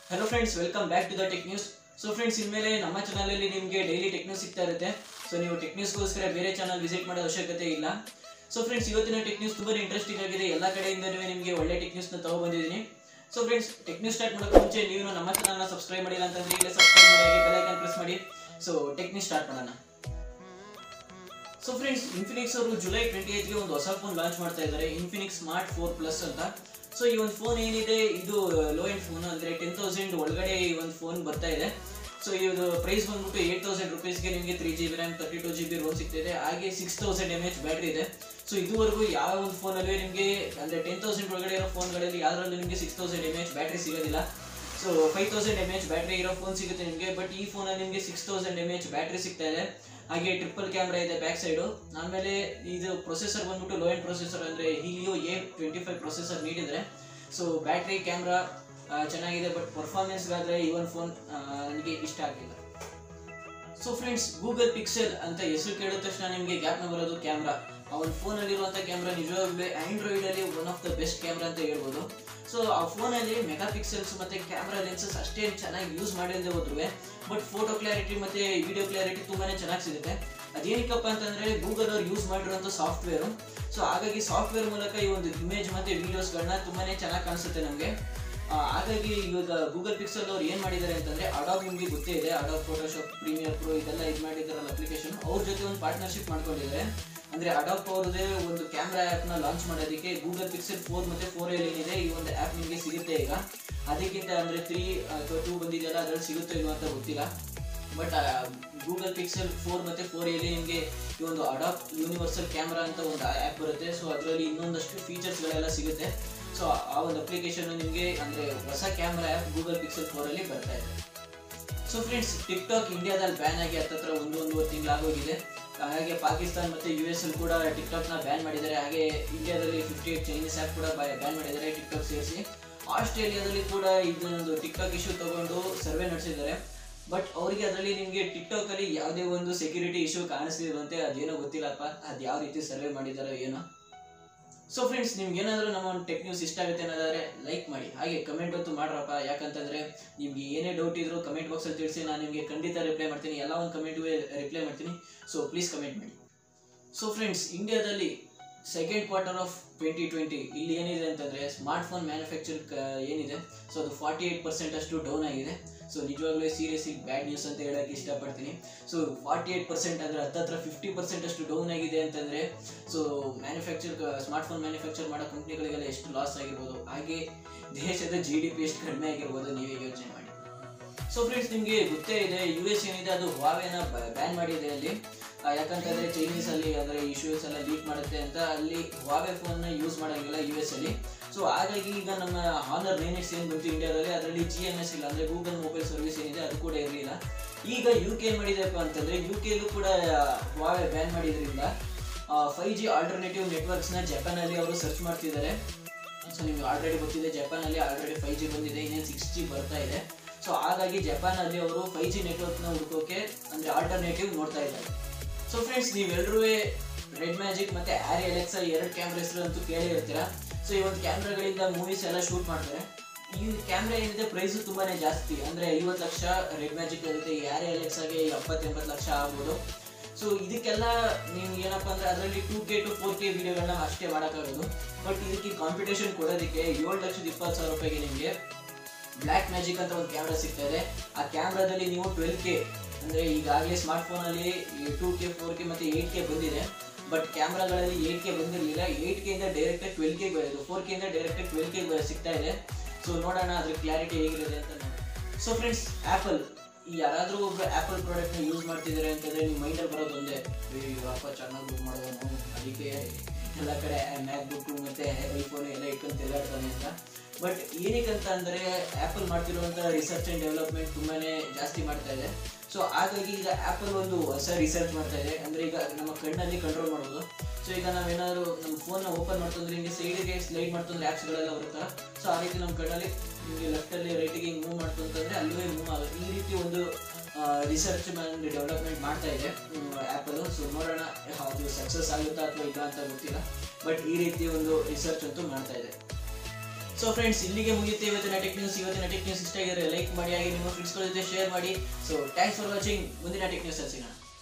hello friends welcome back to the tech news so friends ಇನ್ಮೇಲೆ ನಮ್ಮ ಚಾನಲಲ್ಲಿ ನಿಮಗೆ ಡೈಲಿ ಟೆಕ್ ನ್ಯೂಸ್ ಸಿಗ್ತಾ ಇರುತ್ತೆ ಸೊ ನೀವು ಟೆಕ್ ನ್ಯೂಸ್ಗೋಸ್ಕರ ಬೇರೆ ಚಾನಲ್ ವಿಸಿಟ್ ಮಾಡೋ ಅವಶ್ಯಕತೆ ಇಲ್ಲ ಸೊ ಫ್ರೆಂಡ್ಸ್ ಇವತ್ತಿನ ಟೆಕ್ ನ್ಯೂಸ್ ತುಂಬಾ ಇಂಟ್ರೆಸ್ಟಿಂಗ್ ಆಗಿದೆ ಎಲ್ಲ ಕಡೆಯಿಂದನೂ ನಿಮಗೆ ಒಳ್ಳೆ ಟೆಕ್ ನ್ಯೂಸ್ನ ತಗೊಬಂದಿದ್ದೀನಿ so friends tech news start ಮಾಡೋಕೆ ಮುಂಚೆ ನೀವು ನಮ್ಮ ಚಾನಲ್ನ ಸಬ್ಸ್ಕ್ರೈಬ್ ಮಾಡಿಲ್ಲ ಅಂತಂದ್ರೆ ಈಗ ಸಬ್ಸ್ಕ್ರೈಬ್ ಮಾಡಿ ಹಾಗೆ ಬೆಲ್ ಐಕಾನ್ ಪ್ರೆಸ್ ಮಾಡಿ ಸೊ ಟೆಕ್ ನ್ಯೂಸ್ ಸ್ಟಾರ್ಟ್ ಮಾಡೋಣ ಸೊ ಫ್ರೆಂಡ್ಸ್ ಇನ್ಫಿನಿಕ್ಸ್ ಅವರು ಜುಲೈ ಟ್ವೆಂಟಿ ಏತ್ಗೆ ಒಂದು ಹೊಸ ಫೋನ್ ಲಾಂಚ್ ಮಾಡ್ತಾ ಇದ್ದಾರೆ ಇನ್ಫಿನಿಕ್ಸ್ ಸ್ಮಾರ್ಟ್ ಫೋರ್ ಪ್ಲಸ್ ಅಂತ ಸೊ ಈ ಒಂದು ಫೋನ್ ಏನಿದೆ ಇದು ಲೋ ಎಂಡ್ ಫೋನ್ ಅಂದ್ರೆ ಟೆನ್ ತೌಸಂಡ್ ಒಳಗಡೆ ಈ ಒಂದು ಫೋನ್ ಬರ್ತಾ ಇದೆ ಸೊ ಇದು ಪ್ರೈಸ್ ಬಂದ್ಬಿಟ್ಟು ಏಟ್ ತೌಸಂಡ್ ರುಪೀಸ್ಗೆ ನಿಮಗೆ three G B RAM thirty two G B ROM ಸಿಗ್ತಿದೆ ಹಾಗೆ six thousand M H battery ಇದೆ ಸೊ ಇದುವರೆಗೂ ಯಾವ ಒಂದು ಫೋನಲ್ಲಿ ನಿಮಗೆ ಅಂದ್ರೆ ಟೆನ್ ತೌಸಂಡ್ ಒಳಗಡೆ ಇರೋ ಫೋನ್ಗಳಲ್ಲಿ ಯಾವ್ದ್ರಲ್ಲೂ ನಿಮಗೆ six thousand M H battery ಸಿಗೋದಿಲ್ಲ so five thousand M H battery ಇರೋ ಫೋನ್ ಸಿಗುತ್ತೆ ನಿಮಗೆ ಬಟ್ ಈ ಫೋನಲ್ಲಿ ನಿಮಗೆ six thousand M H battery ಸಿಗ್ತಾ ಇದೆ ಹಾಗೆ ಟ್ರಿಪಲ್ ಕ್ಯಾಮ್ರಾ ಇದೆ ಬ್ಯಾಕ್ ಸೈಡು ಆಮೇಲೆ ಇದು ಪ್ರೊಸೆಸರ್ ಬಂದ್ಬಿಟ್ಟು ಲೋ ಎಂಡ್ ಪ್ರೊಸೆಸರ್ ಅಂದರೆ Helio A twenty five processor ನೀಡಿದರೆ ಸೊ ಬ್ಯಾಟ್ರಿ ಕ್ಯಾಮ್ರಾ ಚೆನ್ನಾಗಿದೆ ಬಟ್ ಪರ್ಫಾರ್ಮೆನ್ಸ್ಗಾದರೆ ಈ ಒಂದು ಫೋನ್ ನನಗೆ ಇಷ್ಟ ಆಗಲಿಲ್ಲ ಸೊ ಫ್ರೆಂಡ್ಸ್ ಗೂಗಲ್ ಪಿಕ್ಸೆಲ್ ಅಂತ ಹೆಸರು ಕೇಳಿದ ತಕ್ಷಣ ನಿಮಗೆ ಗ್ಯಾಪ್ನ ಬರೋದು ಕ್ಯಾಮ್ರಾ ಆ ಒಂದು ಫೋನಲ್ಲಿರುವಂಥ ಕ್ಯಾಮ್ರಾ ನಿಜವಾಗ್ಲೂ ಆ್ಯಂಡ್ರಾಯ್ಡಲ್ಲಿ one of the best camera ಅಂತ ಹೇಳ್ಬೋದು ಸೊ ಆ ಫೋನಲ್ಲಿ ಮೆಗಾ ಪಿಕ್ಸೆಲ್ಸ್ ಮತ್ತು ಕ್ಯಾಮ್ರಾ ಲೆನ್ಸಸ್ ಅಷ್ಟೇನು ಚೆನ್ನಾಗಿ ಯೂಸ್ ಮಾಡಿಲ್ಲದೆ ಹೋದ್ರು ಬಟ್ ಫೋಟೋ ಕ್ಲಾರಿಟಿ ಮತ್ತು ವಿಡಿಯೋ ಕ್ಲಾರಿಟಿ ತುಂಬಾ ಚೆನ್ನಾಗಿ ಸಿಗುತ್ತೆ ಅದೇನಕ್ಕಪ್ಪ ಅಂತಂದರೆ ಗೂಗಲ್ ಅವ್ರು ಯೂಸ್ ಮಾಡಿರೋಂಥ ಸಾಫ್ಟ್ವೇರು ಸೊ ಹಾಗಾಗಿ ಸಾಫ್ಟ್ವೇರ್ ಮೂಲಕ ಈ ಒಂದು ಇಮೇಜ್ ಮತ್ತು ವೀಡಿಯೋಸ್ಗಳನ್ನ ತುಂಬಾ ಚೆನ್ನಾಗಿ ಕಾಣಿಸುತ್ತೆ ನಮಗೆ ಹಾಗಾಗಿ ಇವಾಗ ಗೂಗಲ್ ಪಿಕ್ಸೆಲ್ ಅವ್ರು ಏನು ಮಾಡಿದ್ದಾರೆ ಅಂತಂದರೆ ಅಡಾಬ್ ನಿಮಗೆ ಗೊತ್ತೇ ಇದೆ ಅಡಾಬ್ ಫೋಟೋಶಾಪ್ ಪ್ರೀಮಿಯರ್ ಪ್ರೋ ಇದೆಲ್ಲ ಇದು ಮಾಡಿದಾರಲ್ಲ ಅಪ್ಲಿಕೇಶನ್ ಅವ್ರ ಜೊತೆ ಒಂದು ಪಾರ್ಟ್ನರ್ಶಿಪ್ ಮಾಡ್ಕೊಂಡಿದ್ದಾರೆ ಅಂದರೆ ಅಡಾಪ್ ಅವ್ರದೇ ಒಂದು ಕ್ಯಾಮ್ರಾ ಆ್ಯಪ್ನ ಲಾಂಚ್ ಮಾಡೋದಕ್ಕೆ ಗೂಗಲ್ ಪಿಕ್ಸೆಲ್ ಫೋರ್ ಮತ್ತು ಫೋರ್ ಎಲ್ ಏನಿದೆ ಈ ಒಂದು ಆ್ಯಪ್ ನಿಮಗೆ ಸಿಗುತ್ತೆ ಈಗ ಅದಕ್ಕಿಂತ ಅಂದರೆ ತ್ರೀ ಅಥವಾ ಟೂ ಬಂದಿದೆಯಲ್ಲ ಅದರಲ್ಲಿ ಸಿಗುತ್ತೋ ಇಲ್ವೋ ಅಂತ ಗೊತ್ತಿಲ್ಲ ಬಟ್ ಗೂಗಲ್ ಪಿಕ್ಸೆಲ್ ಫೋರ್ ಮತ್ತು ಫೋರ್ ಎಲ್ಲಿ ನಿಮಗೆ ಈ ಒಂದು ಅಡಾಪ್ ಯೂನಿವರ್ಸಲ್ ಕ್ಯಾಮ್ರಾ ಅಂತ ಒಂದು ಆ್ಯಪ್ ಬರುತ್ತೆ ಸೊ ಅದರಲ್ಲಿ ಇನ್ನೊಂದಷ್ಟು ಫೀಚರ್ಸ್ಗಳೆಲ್ಲ ಸಿಗುತ್ತೆ ಸೊ ಆ ಒಂದು ಅಪ್ಲಿಕೇಶನ್ ನಿಮಗೆ ಅಂದರೆ ಹೊಸ ಕ್ಯಾಮ್ರಾ ಆ್ಯಪ್ ಗೂಗಲ್ ಪಿಕ್ಸೆಲ್ ಫೋರಲ್ಲಿ ಬರ್ತಾ ಇದೆ ಸೊ ಫ್ರೆಂಡ್ಸ್ ಟಿಕ್ ಟಾಕ್ ಇಂಡಿಯಾದಲ್ಲಿ ಬ್ಯಾನ್ ಆಗಿ ಹತ್ತತ್ರ ಒಂದು ಒಂದೂವರೆ ತಿಂಗಳಾಗೋಗಿದೆ ಹಾಗೆ ಪಾಕಿಸ್ತಾನ್ ಮತ್ತು ಯು ಎಸ್ ಅಲ್ಲಿ ಕೂಡ ಟಿಕ್ ಟಾಕ್ನ ಬ್ಯಾನ್ ಮಾಡಿದ್ದಾರೆ ಹಾಗೆ ಇಂಡಿಯಾದಲ್ಲಿ ಫಿಫ್ಟಿ ಏಟ್ ಚೈನೀಸ್ ಆ್ಯಪ್ ಕೂಡ ಬ್ಯಾನ್ ಮಾಡಿದ್ದಾರೆ ಟಿಕ್ ಟಾಕ್ ಸೇರಿಸಿ ಆಸ್ಟ್ರೇಲಿಯಾದಲ್ಲಿ ಕೂಡ ಇದನ್ನೊಂದು ಟಿಕ್ ಟಾಕ್ ಇಶ್ಯೂ ತಗೊಂಡು ಸರ್ವೆ ನಡೆಸಿದ್ದಾರೆ ಬಟ್ ಅವರಿಗೆ ಅದರಲ್ಲಿ ನಿಮಗೆ ಟಿಕ್ ಟಾಕ್ ಅಲ್ಲಿ ಯಾವುದೇ ಒಂದು ಸೆಕ್ಯೂರಿಟಿ ಇಶ್ಯೂ ಕಾಣಿಸ್ತಿರುವಂತೆ ಅದೇನೋ ಗೊತ್ತಿಲ್ಲಪ್ಪ ಅದು ಯಾವ ರೀತಿ ಸರ್ವೆ ಮಾಡಿದಾರೋ ಏನೋ ಸೊ ಫ್ರೆಂಡ್ಸ್ ನಿಮ್ಗೆ ಏನಾದರೂ ನಮ್ಮ ಒಂದು ಟೆಕ್ ನ್ಯೂಸ್ ಇಷ್ಟ ಆಗುತ್ತೆ ಅನ್ನೋದಾದ್ರೆ ಲೈಕ್ ಮಾಡಿ ಹಾಗೆ ಕಮೆಂಟ್ ಅಂತೂ ಮಾಡ್ರಪ್ಪ ಯಾಕಂತಂದ್ರೆ ನಿಮ್ಗೆ ಏನೇ ಡೌಟ್ ಇದ್ರು ಕಮೆಂಟ್ ಬಾಕ್ಸಲ್ಲಿ ತಿಳಿಸಿ ನಾನು ನಿಮಗೆ ಖಂಡಿತ ರಿಪ್ಲೈ ಮಾಡ್ತೀನಿ ಎಲ್ಲ ಒಂದು ಕಮೆಂಟ್ಗೆ ರಿಪ್ಲೈ ಮಾಡ್ತೀನಿ ಸೊ ಪ್ಲೀಸ್ ಕಮೆಂಟ್ ಮಾಡಿ ಸೊ ಫ್ರೆಂಡ್ಸ್ ಇಂಡಿಯಾದಲ್ಲಿ second quarter of twenty twenty ಇಲ್ಲಿ ಏನಿದೆ ಅಂತಂದರೆ ಸ್ಮಾರ್ಟ್ಫೋನ್ ಮ್ಯಾನುಫ್ಯಾಕ್ಚರ್ ಏನಿದೆ ಸೊ ಅದು ಫಾರ್ಟಿ ಏಯ್ಟ್ ಪರ್ಸೆಂಟ್ ಅಷ್ಟು ಡೌನ್ ಆಗಿದೆ ಸೊ ನಿಜವಾಗ್ಲೂ ಸೀರಿಯಸ್ಲಿ ಬ್ಯಾಡ್ ನ್ಯೂಸ್ ಅಂತ ಹೇಳೋಕ್ಕೆ ಇಷ್ಟಪಡ್ತೀನಿ ಸೊ ಫಾರ್ಟಿ ಏಯ್ಟ್ ಪರ್ಸೆಂಟ್ ಅಂದರೆ ಹತ್ತತ್ರ ಫಿಫ್ಟಿ ಪರ್ಸೆಂಟ್ ಅಷ್ಟು ಡೌನ್ ಆಗಿದೆ ಅಂತಂದರೆ ಸೊ ಮ್ಯಾನುಫ್ಯಾಕ್ಚರ್ ಸ್ಮಾರ್ಟ್ಫೋನ್ ಮ್ಯಾನುಫ್ಯಾಕ್ಚರ್ ಮಾಡೋ ಕಂಪ್ನಿಗಳಿಗೆಲ್ಲ ಎಷ್ಟು ಲಾಸ್ ಆಗಿರ್ಬೋದು ಹಾಗೆ ದೇಶದ ಜಿ ಡಿ ಪಿ ಎಷ್ಟು ಕಡಿಮೆ ಆಗಿರ್ಬೋದು ನೀವೇ ಯೋಚನೆ ಮಾಡಿ ಸೊ ಫ್ರೆಂಡ್ಸ್ ನಿಮಗೆ ಗೊತ್ತೇ ಇದೆ ಯು ಎಸ್ ಏನಿದೆ ಅದು ಹುವಾವೆನ ಬ್ಯಾನ್ ಮಾಡಿದೆ ಅಲ್ಲಿ ಯಾಕಂತಂದ್ರೆ ಚೈನೀಸ್ ಅಲ್ಲಿ ಅಂದ್ರೆ ಇಶ್ಯೂಸ್ ಎಲ್ಲ ಲೀಕ್ ಮಾಡುತ್ತೆ ಅಂತ ಅಲ್ಲಿ ಹುವಾವೆ ಫೋನ್ ನ ಯೂಸ್ ಮಾಡಂಗಿಲ್ಲ ಯು ಎಸ್ ಅಲ್ಲಿ ಸೊ ಹಾಗಾಗಿ ಈಗ ನಮ್ಮ ಹಾನರ್ ನೈನ್ ಏನ್ ಬಂತು ಇಂಡಿಯಾದಲ್ಲಿ ಅದರಲ್ಲಿ ಜಿ ಎಮ್ ಎಸ್ ಇಲ್ಲ ಅಂದ್ರೆ ಗೂಗಲ್ ಮೊಬೈಲ್ ಸರ್ವಿಸ್ ಏನಿದೆ ಅದು ಕೂಡ ಇರಲಿಲ್ಲ ಈಗ ಯು ಕೆ ಏನ್ ಮಾಡಿದೆಪ್ಪ ಅಂತಂದ್ರೆ ಯು ಕೆಲ್ಲೂ ಕೂಡ ಹುವಾವೆ ಬ್ಯಾನ್ ಮಾಡಿದ್ರಿಂದ ಫೈವ್ ಜಿ ಆಲ್ಟರ್ನೇಟಿವ್ ನೆಟ್ವರ್ಕ್ಸ್ನ ಜಪಾನಲ್ಲಿ ಅವರು ಸರ್ಚ್ ಮಾಡ್ತಿದ್ದಾರೆ ಸೊ ನಿಮ್ಗೆ ಆಲ್ರೆಡಿ ಗೊತ್ತಿದೆ ಜಪಾನಲ್ಲಿ ಆಲ್ರೆಡಿ ಫೈವ್ ಜಿ ಬಂದಿದೆ ಇನ್ನೇನು ಸಿಕ್ಸ್ ಜಿ ಬರ್ತಾ ಇದೆ ಸೊ ಹಾಗಾಗಿ ಜಪಾನಲ್ಲಿ ಅವರು ಫೈವ್ ಜಿ ನೆಟ್ವರ್ಕ್ನ ಹುಡುಕೋಕೆ ಅಂದರೆ ಆಲ್ಟರ್ನೇಟಿವ್ ನೋಡ್ತಾ ಇದ್ದಾರೆ ಸೊ ಫ್ರೆಂಡ್ಸ್ ನೀವೆಲ್ಲರೂ ರೆಡ್ ಮ್ಯಾಜಿಕ್ ಮತ್ತು ಆ್ಯರಿ ಎಲೆಕ್ಸಾ ಎರಡು ಕ್ಯಾಮ್ರಾ ಹೆಸರು ಅಂತೂ ಕೇಳಿ ಇರ್ತೀರಾ ಸೊ ಈ ಒಂದು ಕ್ಯಾಮ್ರಾಗಳಿಂದ ಮೂವೀಸ್ ಎಲ್ಲ ಶೂಟ್ ಮಾಡ್ತಾರೆ ಈ ಕ್ಯಾಮ್ರಾ ಏನಿದೆ ಪ್ರೈಸು ತುಂಬಾ ಜಾಸ್ತಿ ಅಂದರೆ ಐವತ್ತು ಲಕ್ಷ ರೆಡ್ ಮ್ಯಾಜಿಕ್ ಆಗುತ್ತೆ ಈ ಆ್ಯರಿ ಎಲೆಕ್ಸಾಗೆ ಎಪ್ಪತ್ತೆಂಬತ್ತು ಲಕ್ಷ ಆಗ್ಬೋದು ಸೊ ಇದಕ್ಕೆಲ್ಲ ನೀವು ಏನಪ್ಪ ಅಂದರೆ ಅದರಲ್ಲಿ two K to four K ವಿಡಿಯೋಗಳನ್ನ ಅಷ್ಟೇ ಮಾಡೋಕ್ಕಾಗೋದು ಬಟ್ ಇದಕ್ಕೆ ಕಾಂಪಿಟೇಷನ್ ಕೊಡೋದಕ್ಕೆ ಏಳು ಲಕ್ಷದ ಇಪ್ಪತ್ತು ಸಾವಿರ ರೂಪಾಯಿಗೆ ನಿಮಗೆ ಬ್ಲ್ಯಾಕ್ ಮ್ಯಾಜಿಕ್ ಅಂತ ಒಂದು ಕ್ಯಾಮ್ರಾ ಸಿಗ್ತಾ ಇದೆ ಆ ಕ್ಯಾಮ್ರಾದಲ್ಲಿ ನೀವು ಟ್ವೆಲ್ ಕೆ ಅಂದರೆ ಈಗಾಗಲೇ ಸ್ಮಾರ್ಟ್ಫೋನಲ್ಲಿ ಟೂ ಕೆ ಫೋರ್ ಕೆ ಮತ್ತು ಏಯ್ಟ್ ಕೆ ಬಂದಿದೆ ಬಟ್ ಕ್ಯಾಮ್ರಾಗಳಲ್ಲಿ ಏಯ್ಟ್ ಕೆ ಬಂದಿರಲಿಲ್ಲ ಏಯ್ಟ್ ಕೆಯಿಂದ ಡೈರೆಕ್ಟಾಗಿ ಟ್ವೆಲ್ ಕೆ ಬರೋದು ಫೋರ್ ಕೆಯಿಂದ ಡೈರೆಕ್ಟಾಗಿ ಟ್ವೆಲ್ ಕೆ ಸಿಗ್ತಾ ಇದೆ ಸೊ ನೋಡೋಣ ಅದ್ರ ಕ್ಲಾರಿಟಿ ಹೇಗಿರುತ್ತೆ ಅಂತ ನೋಡಿ ಸೊ ಫ್ರೆಂಡ್ಸ್ ಆ್ಯಪಲ್ ಯಾರಾದರೂ ಒಬ್ಬರು ಆ್ಯಪಲ್ ಪ್ರಾಡಕ್ಟ್ನ ಯೂಸ್ ಮಾಡ್ತಿದ್ದಾರೆ ಅಂತಂದರೆ ನಿಮ್ಮ ಮೈಂಡಲ್ಲಿ ಬರೋದು ಒಂದೇ ಅಪ್ಪ ಚೆನ್ನಾಗಿ ಯೂಸ್ ಮಾಡೋನು ಅದಕ್ಕೆ ಎಲ್ಲ ಕಡೆ ಮ್ಯಾಕ್ ಬುಕ್ಕು ಮತ್ತು ಐಫೋನ್ ಎಲ್ಲ ಇಟ್ಕೊಂಡು ತಿರುಗಾಡ್ತಾನೆ ಅಂತ ಬಟ್ ಏನಕ್ಕಂತ ಅಂದರೆ ಆ್ಯಪಲ್ ಮಾಡ್ತಿರುವಂಥ ರಿಸರ್ಚ್ ಆ್ಯಂಡ್ ಡೆವಲಪ್ಮೆಂಟ್ ತುಂಬಾ ಜಾಸ್ತಿ ಮಾಡ್ತಾ ಇದೆ ಸೊ ಹಾಗಾಗಿ ಈಗ ಆ್ಯಪಲ್ ಒಂದು ಹೊಸ ರಿಸರ್ಚ್ ಮಾಡ್ತಾ ಇದೆ ಅಂದರೆ ಈಗ ನಮ್ಮ ಕಣ್ಣಲ್ಲಿ ಕಂಟ್ರೋಲ್ ಮಾಡ್ಬೋದು ಸೊ ಈಗ ನಾವೇನಾದ್ರು ನಮ್ಮ ಫೋನ್ನ ಓಪನ್ ಮಾಡ್ತಂದ್ರೆ ಹಿಂಗೆ ಸೈಡಿಗೆ ಸ್ಲೈಡ್ ಮಾಡ್ತಂದ್ರೆ ಆ್ಯಪ್ಸ್ಗಳೆಲ್ಲ ಬರುತ್ತಲ್ಲ ಸೊ ಆ ರೀತಿ ನಮ್ಮ ಕಣ್ಣಲ್ಲಿ ನಿಮಗೆ ಲೆಫ್ಟಲ್ಲಿ ರೈಟಿಗೆ ಹಿಂಗೆ ಮೂವ್ ಮಾಡ್ತು ಅಂತಂದರೆ ಅಲ್ಲೂ ಮೂವ್ ಆಗುತ್ತೆ ಈ ರೀತಿ ಒಂದು ರಿಸರ್ಚ್ ಆ್ಯಂಡ್ ಡೆವಲಪ್ಮೆಂಟ್ ಮಾಡ್ತಾ ಇದೆ ಆ್ಯಪಲ್ ಸೊ ನೋಡೋಣ ಅದು ಸಕ್ಸಸ್ ಆಗುತ್ತಾ ಅಥವಾ ಇಲ್ಲ ಅಂತ ಗೊತ್ತಿಲ್ಲ ಬಟ್ ಈ ರೀತಿ ಒಂದು ರಿಸರ್ಚ್ ಅಂತೂ ಮಾಡ್ತಾ ಇದೆ ಸೊ ಫ್ರೆಂಡ್ಸ್ ಇಲ್ಲಿಗೆ ಮುಗಿಯುತ್ತೆ ಇವತ್ತಿನ ಟೆಕ್ ನ್ಯೂಸ್ ಇವತ್ತಿನ ಟೆಕ್ ನ್ಯೂಸ್ ಇಷ್ಟ ಆಗಿದ್ರೆ ಲೈಕ್ ಮಾಡಿ ಹಾಗೆ ನಿಮ್ಮ ಫ್ರೆಂಡ್ಸ್ಗಳ ಜೊತೆ ಶೇರ್ ಮಾಡಿ ಸೊ ಥ್ಯಾಂಕ್ಸ್ ಫಾರ್ ವಾಚಿಂಗ್ ಮುಂದಿನ ಟೆಕ್ ನ್ಯೂಸ್ ಸಿಗೋಣ